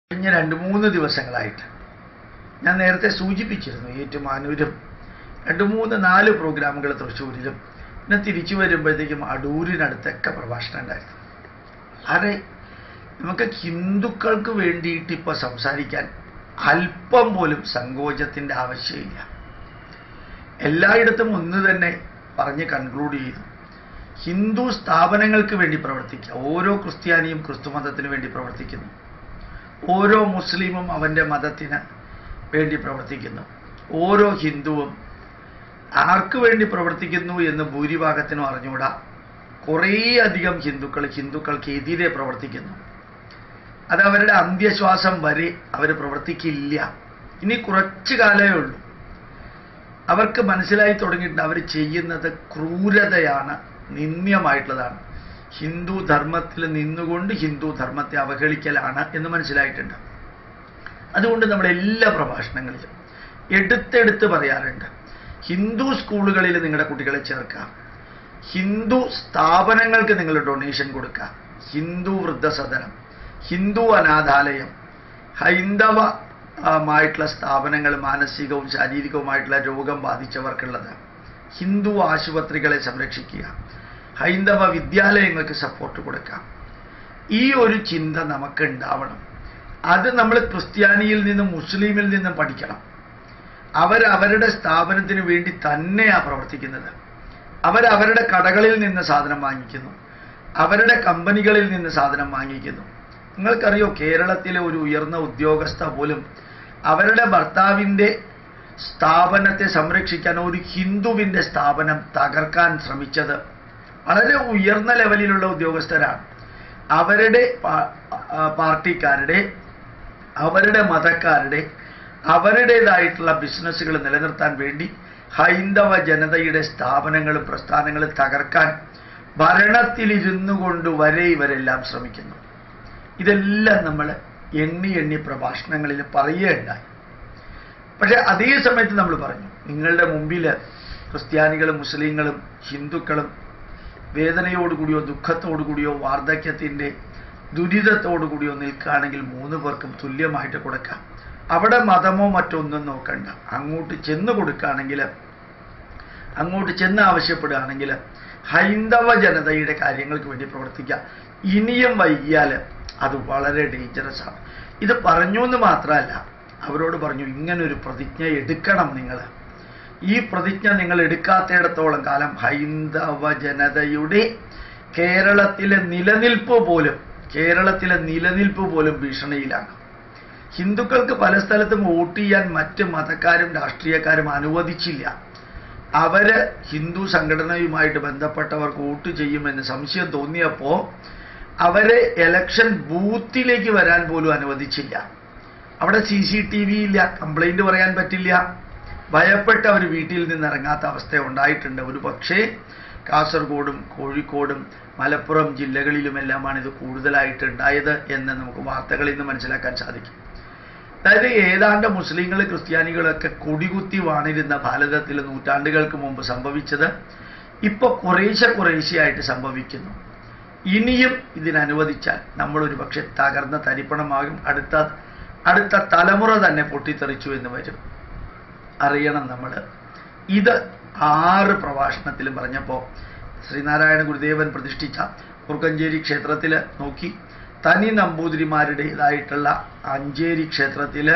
കഴിഞ്ഞ രണ്ട് മൂന്ന് ദിവസങ്ങളായിട്ട് ഞാൻ നേരത്തെ സൂചിപ്പിച്ചിരുന്നു ഏറ്റുമാനൂരും രണ്ട് മൂന്ന് നാല് പ്രോഗ്രാമുകൾ തൃശ്ശൂരിലും പിന്നെ തിരിച്ചു വരുമ്പോഴത്തേക്കും അടൂരിനടുത്തൊക്കെ പ്രഭാഷണം ഉണ്ടായിരുന്നു അതെ നമുക്ക് ഹിന്ദുക്കൾക്ക് വേണ്ടിയിട്ട് ഇപ്പോൾ സംസാരിക്കാൻ അല്പം പോലും സങ്കോചത്തിൻ്റെ ആവശ്യമില്ല എല്ലായിടത്തും ഒന്ന് തന്നെ പറഞ്ഞ് കൺക്ലൂഡ് ചെയ്തു ഹിന്ദു സ്ഥാപനങ്ങൾക്ക് വേണ്ടി പ്രവർത്തിക്കുക ഓരോ ക്രിസ്ത്യാനിയും ക്രിസ്തുമതത്തിന് വേണ്ടി പ്രവർത്തിക്കുന്നു ഓരോ മുസ്ലിമും അവൻ്റെ മതത്തിന് വേണ്ടി പ്രവർത്തിക്കുന്നു ഓരോ ഹിന്ദുവും ആർക്ക് വേണ്ടി പ്രവർത്തിക്കുന്നു എന്ന് ഭൂരിഭാഗത്തിനും അറിഞ്ഞുകൂടാ കുറേയധികം ഹിന്ദുക്കൾ ഹിന്ദുക്കൾക്ക് എതിരെ പ്രവർത്തിക്കുന്നു അത് അവരുടെ അന്ത്യശ്വാസം വരെ അവർ പ്രവർത്തിക്കില്ല ഇനി കുറച്ചു കാലമേ ഉള്ളൂ അവർക്ക് മനസ്സിലായി തുടങ്ങിയിട്ടുണ്ട് അവർ ചെയ്യുന്നത് ക്രൂരതയാണ് നിന്ദ്യമായിട്ടുള്ളതാണ് ഹിന്ദു ധർമ്മത്തിൽ നിന്നുകൊണ്ട് ഹിന്ദു ധർമ്മത്തെ അവഹേളിക്കലാണ് എന്ന് മനസ്സിലായിട്ടുണ്ട് അതുകൊണ്ട് നമ്മുടെ എല്ലാ പ്രഭാഷണങ്ങളിലും എടുത്തെടുത്ത് പറയാറുണ്ട് ഹിന്ദു സ്കൂളുകളിൽ നിങ്ങളുടെ കുട്ടികളെ ചേർക്കാം ഹിന്ദു സ്ഥാപനങ്ങൾക്ക് നിങ്ങൾ ഡൊണേഷൻ കൊടുക്കുക ഹിന്ദു വൃദ്ധസദനം ഹിന്ദു അനാഥാലയം ഹൈന്ദവ മായിട്ടുള്ള സ്ഥാപനങ്ങൾ മാനസികവും ശാരീരികവുമായിട്ടുള്ള രോഗം ബാധിച്ചവർക്കുള്ളത് ഹിന്ദു ആശുപത്രികളെ സംരക്ഷിക്കുക ഹൈന്ദവ വിദ്യാലയങ്ങൾക്ക് സപ്പോർട്ട് കൊടുക്കാം ഈ ഒരു ചിന്ത നമുക്ക് ഉണ്ടാവണം അത് നമ്മൾ ക്രിസ്ത്യാനിയിൽ നിന്നും മുസ്ലിമിൽ നിന്നും പഠിക്കണം അവരവരുടെ സ്ഥാപനത്തിന് വേണ്ടി തന്നെയാണ് പ്രവർത്തിക്കുന്നത് അവരവരുടെ കടകളിൽ നിന്ന് സാധനം വാങ്ങിക്കുന്നു അവരുടെ കമ്പനികളിൽ നിന്ന് സാധനം വാങ്ങിക്കുന്നു നിങ്ങൾക്കറിയോ കേരളത്തിലെ ഒരു ഉയർന്ന ഉദ്യോഗസ്ഥ പോലും അവരുടെ ഭർത്താവിൻ്റെ സ്ഥാപനത്തെ സംരക്ഷിക്കാൻ ഒരു ഹിന്ദുവിൻ്റെ സ്ഥാപനം തകർക്കാൻ ശ്രമിച്ചത് വളരെ ഉയർന്ന ലെവലിലുള്ള ഉദ്യോഗസ്ഥരാണ് അവരുടെ പാർട്ടിക്കാരുടെ അവരുടെ മതക്കാരുടെ അവരുടേതായിട്ടുള്ള ബിസിനസ്സുകൾ നിലനിർത്താൻ വേണ്ടി ഹൈന്ദവ ജനതയുടെ സ്ഥാപനങ്ങളും പ്രസ്ഥാനങ്ങളും തകർക്കാൻ ഭരണത്തിലിരുന്നു കൊണ്ട് വരെ ഇവരെല്ലാം ശ്രമിക്കുന്നു ഇതെല്ലാം നമ്മൾ എണ്ണി എണ്ണി പ്രഭാഷണങ്ങളിൽ പറയുകയുണ്ടായി പക്ഷെ അതേ സമയത്ത് നമ്മൾ പറഞ്ഞു നിങ്ങളുടെ മുമ്പിൽ ക്രിസ്ത്യാനികളും മുസ്ലിങ്ങളും ഹിന്ദുക്കളും വേദനയോടുകൂടിയോ ദുഃഖത്തോടുകൂടിയോ വാർദ്ധക്യത്തിൻ്റെ ദുരിതത്തോടു കൂടിയോ നിൽക്കുകയാണെങ്കിൽ മൂന്ന് പേർക്കും തുല്യമായിട്ട് കൊടുക്കാം അവിടെ മതമോ മറ്റൊന്നും നോക്കണ്ട അങ്ങോട്ട് ചെന്ന് കൊടുക്കുകയാണെങ്കിൽ അങ്ങോട്ട് ചെന്ന് ആവശ്യപ്പെടുകയാണെങ്കിൽ ഹൈന്ദവ ജനതയുടെ കാര്യങ്ങൾക്ക് വേണ്ടി പ്രവർത്തിക്കുക ഇനിയും വൈകിയാൽ അത് വളരെ ഡേഞ്ചറസ് ആണ് ഇത് പറഞ്ഞു എന്ന് മാത്രമല്ല അവരോട് പറഞ്ഞു ഇങ്ങനൊരു പ്രതിജ്ഞ എടുക്കണം നിങ്ങൾ ഈ പ്രതിജ്ഞ നിങ്ങൾ എടുക്കാത്തിടത്തോളം കാലം ഹൈന്ദവ ജനതയുടെ കേരളത്തിലെ നിലനിൽപ്പ് പോലും കേരളത്തിലെ നിലനിൽപ്പ് പോലും ഭീഷണിയിലാണ് ഹിന്ദുക്കൾക്ക് പല സ്ഥലത്തും വോട്ട് ചെയ്യാൻ മറ്റ് മതക്കാരും രാഷ്ട്രീയക്കാരും അനുവദിച്ചില്ല അവര് ഹിന്ദു സംഘടനയുമായിട്ട് ബന്ധപ്പെട്ടവർക്ക് വോട്ട് ചെയ്യുമെന്ന് സംശയം തോന്നിയപ്പോൾ അവരെ എലക്ഷൻ ബൂത്തിലേക്ക് വരാൻ പോലും അനുവദിച്ചില്ല അവിടെ സി സി ടി വി ഇല്ല കംപ്ലൈന്റ് പറയാൻ പറ്റില്ല ഭയപ്പെട്ട് അവർ വീട്ടിൽ നിന്ന് ഇറങ്ങാത്ത അവസ്ഥ ഉണ്ടായിട്ടുണ്ട് ഒരു പക്ഷേ കാസർഗോഡും കോഴിക്കോടും മലപ്പുറം ജില്ലകളിലുമെല്ലാമാണ് ഇത് കൂടുതലായിട്ട് ഉണ്ടായത് എന്ന് നമുക്ക് വാർത്തകളിൽ നിന്ന് മനസ്സിലാക്കാൻ സാധിക്കും അതായത് ഏതാണ്ട് മുസ്ലിങ്ങൾ ക്രിസ്ത്യാനികളൊക്കെ കൊടികുത്തി വാണിരുന്ന ഭാരതത്തിൽ നൂറ്റാണ്ടുകൾക്ക് മുമ്പ് സംഭവിച്ചത് ഇപ്പോൾ കുറേശ്ശെ കുറേശ്ശെയായിട്ട് സംഭവിക്കുന്നു ഇനിയും ഇതിനനുവദിച്ചാൽ നമ്മളൊരു പക്ഷെ തകർന്ന തരിപ്പണമാകും അടുത്ത അടുത്ത തലമുറ തന്നെ പൊട്ടിത്തെറിച്ചു എന്ന് വരും അറിയണം നമ്മൾ ഇത് ആറ് പ്രഭാഷണത്തിലും പറഞ്ഞപ്പോൾ ശ്രീനാരായണ ഗുരുദേവൻ പ്രതിഷ്ഠിച്ച കുറുക്കഞ്ചേരി ക്ഷേത്രത്തിൽ നോക്കി തനി നമ്പൂതിരിമാരുടേതായിട്ടുള്ള അഞ്ചേരി ക്ഷേത്രത്തിൽ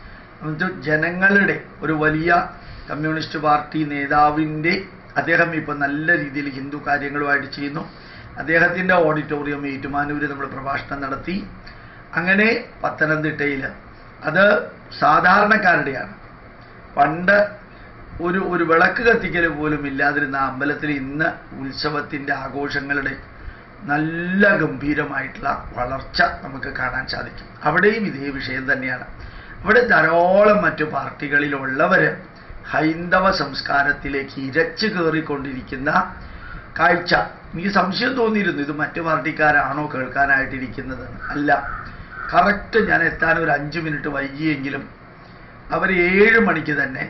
ജനങ്ങളുടെ ഒരു വലിയ കമ്മ്യൂണിസ്റ്റ് പാർട്ടി നേതാവിൻ്റെ അദ്ദേഹം ഇപ്പം നല്ല രീതിയിൽ ഹിന്ദു കാര്യങ്ങളുമായിട്ട് ചെയ്യുന്നു അദ്ദേഹത്തിൻ്റെ ഓഡിറ്റോറിയം ഏറ്റുമാനൂര് നമ്മൾ പ്രഭാഷണം നടത്തി അങ്ങനെ പത്തനംതിട്ടയിൽ അത് സാധാരണക്കാരുടെയാണ് പണ്ട് ഒരു ഒരു വിളക്ക് കത്തിക്കൽ പോലും ഇല്ലാതിരുന്ന അമ്പലത്തിൽ ഇന്ന് ഉത്സവത്തിൻ്റെ ആഘോഷങ്ങളുടെ നല്ല ഗംഭീരമായിട്ടുള്ള വളർച്ച നമുക്ക് കാണാൻ സാധിക്കും അവിടെയും ഇതേ വിഷയം തന്നെയാണ് അവിടെ ധാരാളം മറ്റു പാർട്ടികളിലുള്ളവർ ഹൈന്ദവ സംസ്കാരത്തിലേക്ക് ഇരച്ചു കയറിക്കൊണ്ടിരിക്കുന്ന കാഴ്ച എനിക്ക് സംശയം തോന്നിയിരുന്നു ഇത് മറ്റു പാർട്ടിക്കാരാണോ കേൾക്കാനായിട്ടിരിക്കുന്നത് അല്ല കറക്റ്റ് ഞാൻ എത്താൻ ഒരു അഞ്ച് മിനിറ്റ് വൈകിയെങ്കിലും അവർ ഏഴ് മണിക്ക് തന്നെ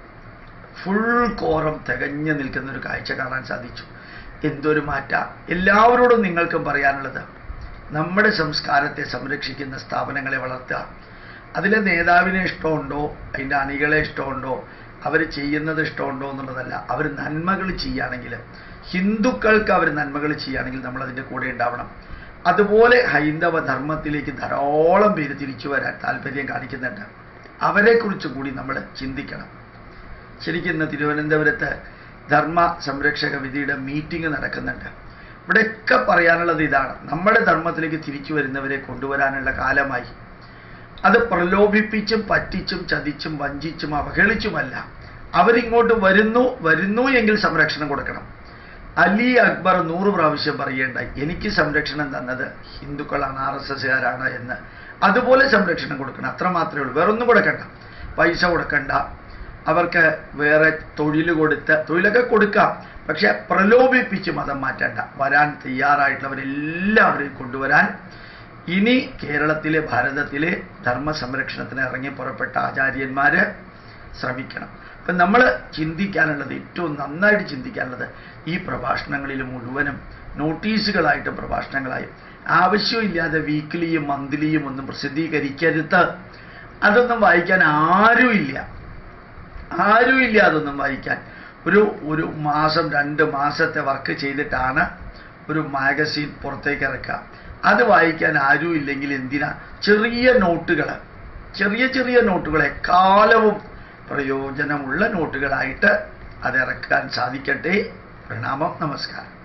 ഫുൾ കോറം തികഞ്ഞു നിൽക്കുന്ന ഒരു കാഴ്ച കാണാൻ സാധിച്ചു എന്തൊരു മാറ്റ എല്ലാവരോടും നിങ്ങൾക്കും പറയാനുള്ളത് നമ്മുടെ സംസ്കാരത്തെ സംരക്ഷിക്കുന്ന സ്ഥാപനങ്ങളെ വളർത്തുക അതിലെ നേതാവിനെ ഇഷ്ടമുണ്ടോ അതിൻ്റെ അണികളെ ഇഷ്ടമുണ്ടോ അവർ ചെയ്യുന്നത് ഇഷ്ടമുണ്ടോ എന്നുള്ളതല്ല അവർ നന്മകൾ ചെയ്യുകയാണെങ്കിൽ ഹിന്ദുക്കൾക്ക് അവർ നന്മകൾ ചെയ്യുകയാണെങ്കിൽ നമ്മൾ അതിൻ്റെ കൂടെ ഉണ്ടാവണം അതുപോലെ ഹൈന്ദവ ധർമ്മത്തിലേക്ക് ധാരാളം പേര് തിരിച്ചു വരാൻ താല്പര്യം കാണിക്കുന്നുണ്ട് അവരെക്കുറിച്ച് കൂടി നമ്മൾ ചിന്തിക്കണം ശരിക്കും ഇന്ന് തിരുവനന്തപുരത്ത് ധർമ്മ സംരക്ഷക വിധിയുടെ മീറ്റിംഗ് നടക്കുന്നുണ്ട് ഇവിടെയൊക്കെ പറയാനുള്ളത് ഇതാണ് നമ്മുടെ ധർമ്മത്തിലേക്ക് തിരിച്ചു വരുന്നവരെ കൊണ്ടുവരാനുള്ള കാലമായി അത് പ്രലോഭിപ്പിച്ചും പറ്റിച്ചും ചതിച്ചും വഞ്ചിച്ചും അവഹേളിച്ചുമല്ല അവരിങ്ങോട്ട് വരുന്നു വരുന്നു എങ്കിൽ സംരക്ഷണം കൊടുക്കണം അലി അക്ബർ നൂറ് പ്രാവശ്യം പറയേണ്ടായി എനിക്ക് സംരക്ഷണം തന്നത് ഹിന്ദുക്കളാണ് ആർ എസ് എസ്സുകാരാണ് എന്ന് അതുപോലെ സംരക്ഷണം കൊടുക്കണം അത്ര മാത്രമേ ഉള്ളൂ വേറൊന്നും കൊടുക്കണ്ട പൈസ കൊടുക്കണ്ട അവർക്ക് വേറെ തൊഴിൽ കൊടുത്ത് തൊഴിലൊക്കെ കൊടുക്കാം പക്ഷെ പ്രലോഭിപ്പിച്ച് മതം മാറ്റണ്ട വരാൻ തയ്യാറായിട്ടുള്ളവരെല്ലാവരെയും കൊണ്ടുവരാൻ ഇനി കേരളത്തിലെ ഭാരതത്തിലെ ധർമ്മ സംരക്ഷണത്തിന് ഇറങ്ങി പുറപ്പെട്ട ആചാര്യന്മാര് ശ്രമിക്കണം അപ്പം നമ്മൾ ചിന്തിക്കാനുള്ളത് ഏറ്റവും നന്നായിട്ട് ചിന്തിക്കാനുള്ളത് ഈ പ്രഭാഷണങ്ങളിൽ മുഴുവനും നോട്ടീസുകളായിട്ട് പ്രഭാഷണങ്ങളായും ആവശ്യമില്ലാതെ വീക്ക്ലിയും മന്ത്ലിയും ഒന്നും പ്രസിദ്ധീകരിക്കരുത് അതൊന്നും വായിക്കാൻ ആരുമില്ല ആരുമില്ല അതൊന്നും വായിക്കാൻ ഒരു ഒരു മാസം രണ്ട് മാസത്തെ വർക്ക് ചെയ്തിട്ടാണ് ഒരു മാഗസീൻ പുറത്തേക്ക് ഇറക്കുക അത് വായിക്കാൻ ആരും ഇല്ലെങ്കിൽ എന്തിനാ ചെറിയ നോട്ടുകൾ ചെറിയ ചെറിയ നോട്ടുകളെ കാലവും പ്രയോജനമുള്ള നോട്ടുകളായിട്ട് അത് ഇറക്കാൻ സാധിക്കട്ടെ പ്രണാമം നമസ്കാരം